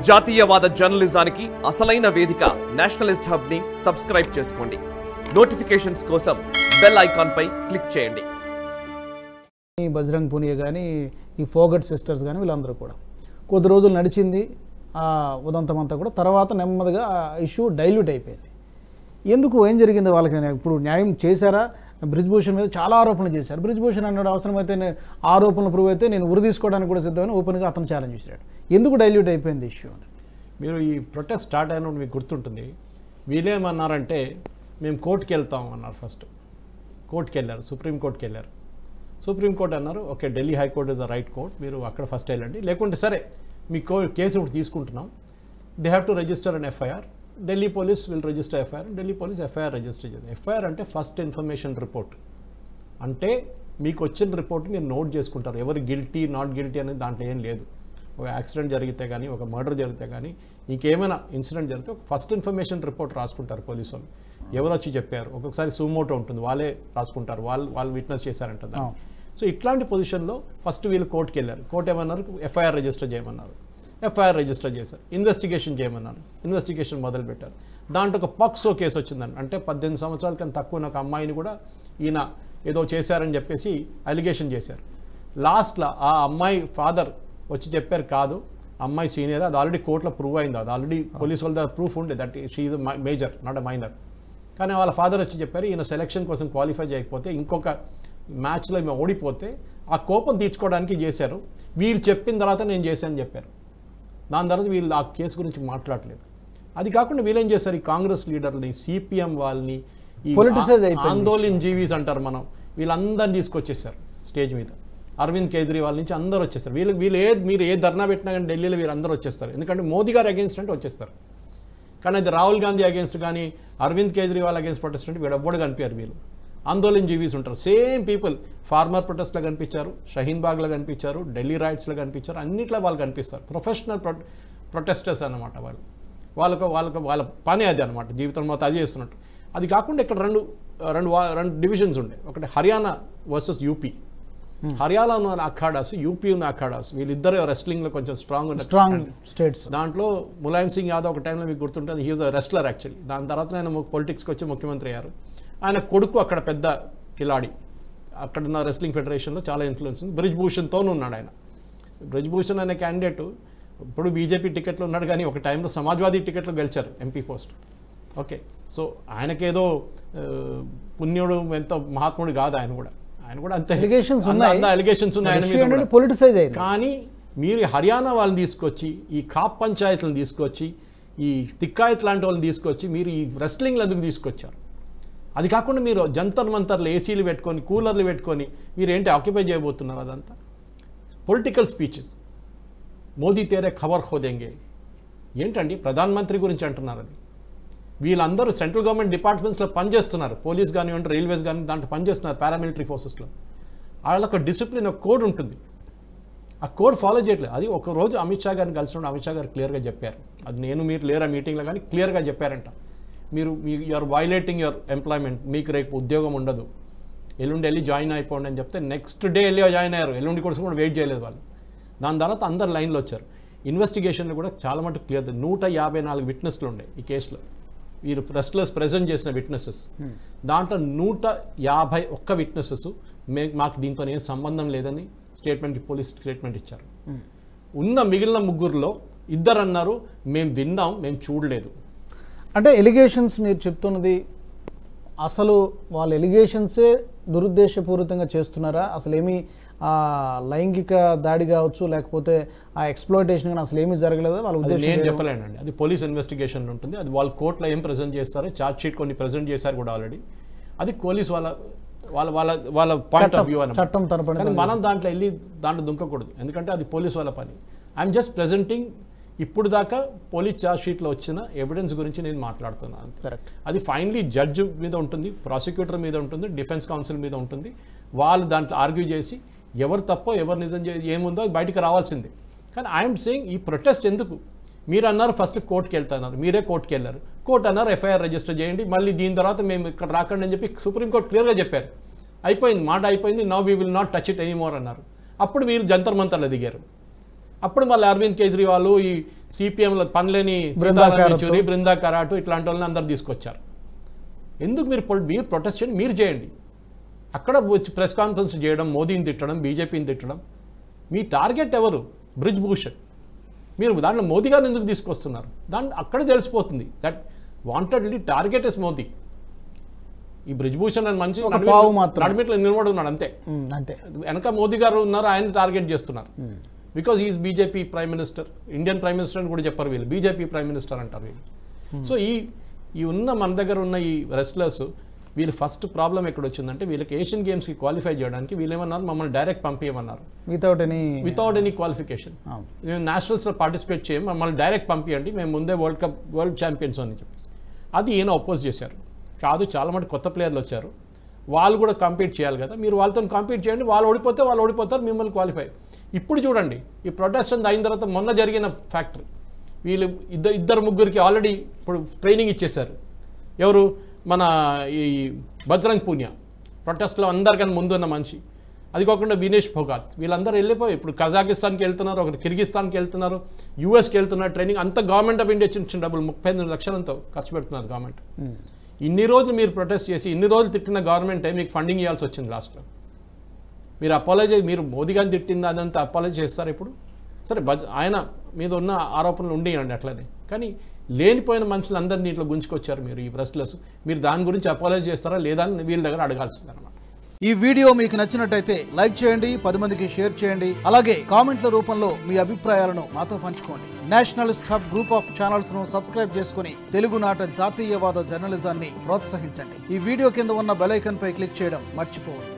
జాతీయవాద జర్నలిజానికి అసలైన వేదిక నేషనలిస్ట్ హబ్ ని సబ్స్క్రైబ్ చేసుకోండి నోటిఫికేషన్స్ కోసం బెల్ ఐకాన్ పై క్లిక్ చేయండి ఈ బజరంగ్ పునియా కానీ ఈ ఫోగట్ సిస్టర్స్ కానీ వీళ్ళందరూ కూడా కొద్ది రోజులు నడిచింది ఆ ఉదంతం అంతా కూడా తర్వాత నెమ్మదిగా ఆ ఇష్యూ డైల్యూట్ అయిపోయింది ఎందుకు ఏం జరిగింది వాళ్ళకి నేను ఇప్పుడు న్యాయం చేశారా బ్రిజ్భూషణ్ మీద చాలా ఆరోపణలు చేశారు బ్రిజ్భూషణ్ అన్నాడు అవసరమైతే నేను ఆరోపణలు ప్రూవ్ అయితే నేను ఉరి తీసుకోవడానికి కూడా సిద్ధమని ఓపెన్గా అతను ఛాలెంజ్ చేశాడు ఎందుకు డైల్యూట్ అయిపోయింది ఇష్యూ అని మీరు ఈ ప్రొటెస్ట్ స్టార్ట్ అయినప్పుడు మీకు గుర్తుంటుంది వీళ్ళేమన్నారంటే మేము కోర్టుకి వెళ్తాం అన్నారు ఫస్ట్ కోర్టుకి వెళ్ళారు సుప్రీం కోర్టుకి వెళ్ళారు సుప్రీం కోర్ట్ అన్నారు okay Delhi high court is the right court మీరు అక్కడ ఫస్ట్ వెళ్ళండి లేకుంటే సరే మీ కో కేసు ఇప్పుడు తీసుకుంటున్నాం they have to register an FIR Delhi police will register FIR Delhi police FIR register చేయాలి ఎఫ్ఐఆర్ అంటే ఫస్ట్ ఇన్ఫర్మేషన్ రిపోర్ట్ అంటే మీకు వచ్చిన రిపోర్ట్ మీరు నోట్ చేసుకుంటారు ఎవరు గిల్టీ నాట్ గిల్టీ అనేది దాంట్లో ఏం లేదు ఒక యాక్సిడెంట్ జరిగితే కానీ ఒక మర్డర్ జరిగితే కానీ ఇంకేమైనా ఇన్సిడెంట్ జరిగితే ఒక ఫస్ట్ ఇన్ఫర్మేషన్ రిపోర్ట్ రాసుకుంటారు పోలీసు వాళ్ళు ఎవరు వచ్చి చెప్పారు ఒక్కొక్కసారి సుమోటో ఉంటుంది వాళ్ళే రాసుకుంటారు వాళ్ళు వాళ్ళు విట్నెస్ చేశారంట దాన్ని సో ఇట్లాంటి పొజిషన్లో ఫస్ట్ వీళ్ళు కోర్టుకి వెళ్ళారు కోర్టు ఏమన్నారు ఎఫ్ఐఆర్ రిజిస్టర్ చేయమన్నారు ఎఫ్ఐఆర్ రిజిస్టర్ చేశారు ఇన్వెస్టిగేషన్ చేయమన్నారు ఇన్వెస్టిగేషన్ మొదలుపెట్టారు దాంట్లో ఒక పక్సో కేసు వచ్చిందండి అంటే పద్దెనిమిది సంవత్సరాల కన్నా తక్కువ ఉన్న ఒక అమ్మాయిని కూడా ఈయన ఏదో చేశారని చెప్పేసి అలిగేషన్ చేశారు లాస్ట్లో ఆ అమ్మాయి ఫాదర్ వచ్చి చెప్పారు కాదు అమ్మాయి సీనియర్ అది ఆల్రెడీ కోర్టులో ప్రూవ్ అయింది అది ఆల్రెడీ పోలీస్ వాళ్ళ దగ్గర ప్రూఫ్ ఉండే that she major not a minor కానీ వాళ్ళ ఫాదర్ వచ్చి చెప్పారు ఈయన సెలక్షన్ కోసం క్వాలిఫై చేయకపోతే ఇంకొక మ్యాచ్లో ఈమె ఓడిపోతే ఆ కోపం తీర్చుకోవడానికి చేశారు వీళ్ళు చెప్పిన తర్వాత నేను చేశానని చెప్పారు దాని తర్వాత వీళ్ళు ఆ కేసు గురించి మాట్లాడలేదు అది కాకుండా వీళ్ళేం చేశారు ఈ కాంగ్రెస్ లీడర్ని సిపిఎం వాళ్ళని ఈ Politicize అయిపోయింది. ఆందోళన్ జీవీస్ అంటారు మనం వీళ్ళందరిని తీసుకొచ్చేసారు స్టేజ్ మీద అరవింద్ కేజ్రీవాల్ నుంచి అందరూ వచ్చేస్తారు వీళ్ళు వీళ్ళు ఏ మీరు ఏ ధర్నా పెట్టినా కానీ ఢిల్లీలో వీళ్ళందరూ వచ్చేస్తారు ఎందుకంటే మోదీ గారు అగేన్స్ట్ అంటే వచ్చేస్తారు కానీ అది రాహుల్ గాంధీ అగేన్స్ట్ కానీ అరవింద్ కేజ్రీవాల్ అగేన్స్ట్ ప్రొటెస్ట్ అంటే వీడు ఎవ్వడు కనిపించారు వీళ్ళు ఆందోళన్ జీవీస్ ఉంటారు సేమ్ పీపుల్ ఫార్మర్ ప్రొటెస్ట్లో కనిపించారు షహీన్ బాగ్లో కనిపించారు ఢిల్లీ రైట్స్లో కనిపించారు అన్నిట్లో వాళ్ళు కనిపిస్తారు ప్రొఫెషనల్ ప్రొ ప్రొటెస్టర్స్ అన్నమాట వాళ్ళు వాళ్ళకు వాళ్ళకు వాళ్ళ పని అది అనమాట జీవితం మొత్తం అది చేస్తున్నట్టు అది కాకుండా ఇక్కడ రెండు రెండు వా- రెండు డివిజన్స్ ఉండే ఒకటి హర్యానా వర్సెస్ యూపీ హర్యానా ఉన్న అఖాడాస్ యూపీ ఉన్న అఖాడాస్ వీళ్ళిద్దరు రెస్లింగ్లో కొంచెం స్ట్రాంగ్ ఉన్న స్ట్రాంగ్ స్టేట్స్ దాంట్లో ములాయం సింగ్ యాదవ్ ఒక టైంలో మీకు గుర్తుంటుంది హీజ్ అ రెస్లర్ యాక్చువల్లీ దాని తర్వాత ఆయన పొలిటిక్స్కి వచ్చి ముఖ్యమంత్రి అయ్యారు ఆయన కొడుకు అక్కడ పెద్ద కిలాడి అక్కడ ఉన్న రెస్లింగ్ ఫెడరేషన్లో చాలా ఇన్ఫ్లుయెన్స్ ఉంది బ్రిజ్ భూషణ్తో ఉన్నాడు ఆయన బ్రిజ్ భూషణ్ అనే క్యాండిడేట్ ఇప్పుడు బీజేపీ టికెట్లో ఉన్నాడు కానీ ఒక టైంలో సమాజ్వాదీ టికెట్లో గెలిచారు ఎంపీ పోస్ట్ ఓకే సో ఆయనకేదో ఆ, పుణ్యుడు ఎంత మహాత్ముడు కాదు ఆయన కూడా ఆయన కూడా అంతే Allegations ఉన్నాయి. అలిగేషన్స్ ఉన్నాయి ఆయన మీద కూడా. పొలిటిసైజ్ అయింది కానీ మీరు ఈ హర్యానా వాళ్ళని తీసుకొచ్చి ఈ కాప్ పంచాయతీలను తీసుకొచ్చి ఈ తిక్కాయత్ లాంటి వాళ్ళని తీసుకొచ్చి మీరు ఈ రెస్లింగ్లు ఎందుకు తీసుకొచ్చారు అది కాకుండా మీరు జంతర్ మంతర్లు ఏసీలు పెట్టుకొని కూలర్లు పెట్టుకొని మీరు ఏంటి ఆక్యుపై చేయబోతున్నారు అదంతా పొలిటికల్ స్పీచెస్ మోదీ తేరే ఖబర్ హోదెంగే ఏంటండి ప్రధానమంత్రి గురించి అంటున్నారు అది వీళ్ళందరూ సెంట్రల్ గవర్నమెంట్ డిపార్ట్మెంట్స్లో పనిచేస్తున్నారు పోలీస్ కానివ్వండి రైల్వేస్ కానీ దాంట్లో పనిచేస్తున్నారు పారామిలిటరీ ఫోర్సెస్లో వాళ్ళకి డిసిప్లిన్ ఒక కోడ్ ఉంటుంది ఆ కోడ్ ఫాలో చేయట్లేదు అది ఒక రోజు అమిత్ షా గారిని కలిసినప్పుడు అమిత్ షా గారు క్లియర్గా చెప్పారు అది నేను మీరు లేరా మీటింగ్లో కానీ క్లియర్గా చెప్పారంట మీరు మీ యూఆర్ వైలేటింగ్ యువర్ ఎంప్లాయ్మెంట్ మీకు రేపు ఉద్యోగం ఉండదు ఎల్లుండి వెళ్ళి జాయిన్ అయిపోండి అని చెప్తే నెక్స్ట్ డే వెళ్ళి జాయిన్ అయ్యారు ఎల్లుండి కోసం కూడా వెయిట్ చేయలేదు వాళ్ళు దాని తర్వాత అందరు లైన్లో వచ్చారు ఇన్వెస్టిగేషన్లో కూడా చాలా మటుకు క్లియర్ నూట యాభై నాలుగు విట్నెస్లు ఉన్నాయి ఈ కేసులో వీరు రెస్ట్లర్స్ ప్రజెంట్ చేసిన విట్నెసెస్ దాంట్లో నూట యాభై ఒక్క విట్నెసెస్ మే మాకు దీంతో ఏం సంబంధం లేదని స్టేట్మెంట్కి పోలీస్ స్టేట్మెంట్ ఇచ్చారు ఉన్న మిగిలిన ముగ్గురులో ఇద్దరు అన్నారు మేము విన్నాం మేము చూడలేదు అంటే ఎలిగేషన్స్ మీరు చెప్తున్నది అసలు వాళ్ళ ఎలిగేషన్సే దురుద్దేశపూరితంగా చేస్తున్నారా అసలు ఏమీ ఆ, లైంగిక దాడి కావచ్చు లేకపోతే ఆ ఎక్స్ప్లోయిటేషన్ కానీ అసలు ఏమీ జరగలేదా వాళ్ళ అది ఉద్దేశం నేను వేరే- చెప్పలేనండి అది పోలీస్ ఇన్వెస్టిగేషన్ ఉంటుంది అది వాళ్ళు కోర్టులో ఏం ప్రజెంట్ చేస్తారో ఛార్జ్ షీట్ కొన్ని ప్రజెంట్ చేశారు కూడా ఆల్రెడీ అది పోలీస్ వాళ్ళ వాళ్ళ వాళ్ళ వాళ్ళ పాయింట్ ఆఫ్ వ్యూ చట్టం- చట్టం తరపున కానీ మనం దాంట్లో వెళ్ళి దాంట్లో దుంకకూడదు ఎందుకంటే అది పోలీస్ వాళ్ళ పని ఐఎమ్ జస్ట్ ప్రెజెంటింగ్ ఇప్పుడు దాకా పోలీస్ ఛార్జ్ షీట్లో వచ్చిన ఎవిడెన్స్ గురించి నేను మాట్లాడుతున్నాను అంతే. కరెక్ట్ అది ఫైనలీ జడ్జ్ మీద ఉంటుంది ప్రాసిక్యూటర్ మీద ఉంటుంది డిఫెన్స్ కౌన్సిల్ మీద ఉంటుంది వాళ్ళు దాంట్లో ఆర్గ్యూ చేసి ఎవరు తప్పో ఎవరు నిజం చే ఏముందో అది బయటికి రావాల్సిందే కానీ ఐఎమ్ సేయింగ్ ఈ ప్రొటెస్ట్ ఎందుకు మీరు అన్నారు ఫస్ట్ కోర్టుకి వెళ్తున్నారు మీరే కోర్టుకి వెళ్ళారు కోర్టు అన్నారు ఎఫ్ఐఆర్ రిజిస్టర్ చేయండి మళ్ళీ దీని తర్వాత మేము ఇక్కడ రాకండి అని చెప్పి సుప్రీంకోర్టు క్లియర్గా చెప్పారు అయిపోయింది మాట అయిపోయింది now we will not touch it anymore అన్నారు అప్పుడు మీరు జంతర్ మంతర్లు దిగారు అప్పుడు మళ్ళీ అరవింద్ కేజ్రీవాల్ ఈ సిపిఎంలో పనిలేని బృందా సీతారాం కారత్. యేచూరి బృందా కరాటు ఇట్లాంటి వాళ్ళని అందరు తీసుకొచ్చారు ఎందుకు మీరు పొల్- మీరు ప్రొటెస్ట్ చేయండి మీరు చేయండి అక్కడ వచ్చి ప్రెస్ కాన్ఫరెన్స్ చేయడం మోదీని తిట్టడం బీజేపీని తిట్టడం మీ టార్గెట్ ఎవరు బ్రిజ్ భూషణ్ మీరు దాంట్లో మోదీ గారిని ఎందుకు తీసుకొస్తున్నారు దాంట్లో అక్కడ తెలిసిపోతుంది that wantedly target is Modi ఈ బ్రిజ్ భూషణ్ అని మంచి ఒక పావు మాత్రం. నడిమిట్లో నిలబడి ఉన్నాడు అంతే ఉమ్, అంతే వెనక మోదీ గారు ఉన్నారు ఆయన టార్గెట్ చేస్తున్నారు because is BJP prime minister Indian prime minister అని కూడా చెప్పారు వీళ్ళు బీజేపీ ప్రైమ్ మినిస్టర్ అంటారు వీళ్ళు సో ఈ ఈ ఉన్న మన దగ్గర ఉన్న ఈ రెస్లర్స్ వీళ్ళు ఫస్ట్ ప్రాబ్లం ఎక్కడ వచ్చిందంటే వీళ్ళకి ఏషియన్ గేమ్స్కి క్వాలిఫై చేయడానికి వీళ్ళు ఏమన్నారు మమ్మల్ని డైరెక్ట్ పంపించమన్నారు without any without any qualification మేము నేషనల్స్లో పార్టిసిపేట్ చేయం మమ్మల్ని డైరెక్ట్ పంపించండి మేము ముందే వరల్డ్ కప్ వరల్డ్ ఛాంపియన్స్ అని చెప్పేసి అది ఈయన అపోజ్ చేశారు కాదు చాలా మంది కొత్త ప్లేయర్లు వచ్చారు వాళ్ళు కూడా కంపీట్ చేయాలి కదా మీరు వాళ్ళతో కంపీట్ చేయండి వాళ్ళు ఓడిపోతే వాళ్ళు ఓడిపోతారు మిమ్మల్ని క్వాలిఫై ఇప్పుడు చూడండి ఈ ప్రొటెస్ట్ అయిన తర్వాత మొన్న జరిగిన ఫ్యాక్టరీ వీళ్ళు ఇద్దరు ఇద్దరు ముగ్గురికి ఆల్రెడీ ఇప్పుడు ట్రైనింగ్ ఇచ్చేశారు ఎవరు మన ఈ బజరంగ్ పూనియా ప్రొటెస్ట్లో అందరికన్నా ముందు ఉన్న మనిషి అది కాకుండా వినేష్ భోగాత్ వీళ్ళందరూ వెళ్ళిపోయి ఇప్పుడు కజాకిస్తాన్కి వెళ్తున్నారు ఒకరు కిర్గిస్తాన్కి వెళ్తున్నారు యూఎస్కి వెళ్తున్నారు ట్రైనింగ్ అంతా గవర్నమెంట్ ఆఫ్ ఇండియా ఇచ్చిన డబ్బులు ముప్పై ఎనిమిది లక్షలంతో ఖర్చు పెడుతున్నారు గవర్నమెంట్ ఇన్ని రోజులు మీరు ప్రొటెస్ట్ చేసి ఇన్ని రోజులు తిట్టిన గవర్నమెంటే మీకు ఫండింగ్ ఇవ్వాల్సి వచ్చింది లాస్ట్లో మీరు అపాలజీ మీరు మోదీ గారిని తిట్టింది అదంతా అపాలజీ చేస్తారు ఇప్పుడు సరే బజ్ ఆయన మీద ఉన్న ఆరోపణలు ఉండేయండి అట్లనే కానీ లేనిపోయిన మనుషులు అందరినీ దీంట్లో గుంజుకొచ్చారు మీరు ఈ ప్రెస్లెస్ మీరు దాని గురించి అపాలజీ చేస్తారా లేదా అని వీళ్ళ దగ్గర అడగాల్సింది అనమాట ఈ వీడియో మీకు నచ్చినట్టయితే లైక్ చేయండి పది మందికి షేర్ చేయండి అలాగే కామెంట్ల రూపంలో మీ అభిప్రాయాలను మాతో పంచుకోండి nationalist hub group of channels ను సబ్స్క్రైబ్ చేసుకుని తెలుగునాట జాతీయవాద జర్నలిజాన్ని ప్రోత్సహించండి ఈ వీడియో కింద ఉన్న బెల్ ఐకాన్ పై క్లిక్ చేయడం మర్చిపోవద్దు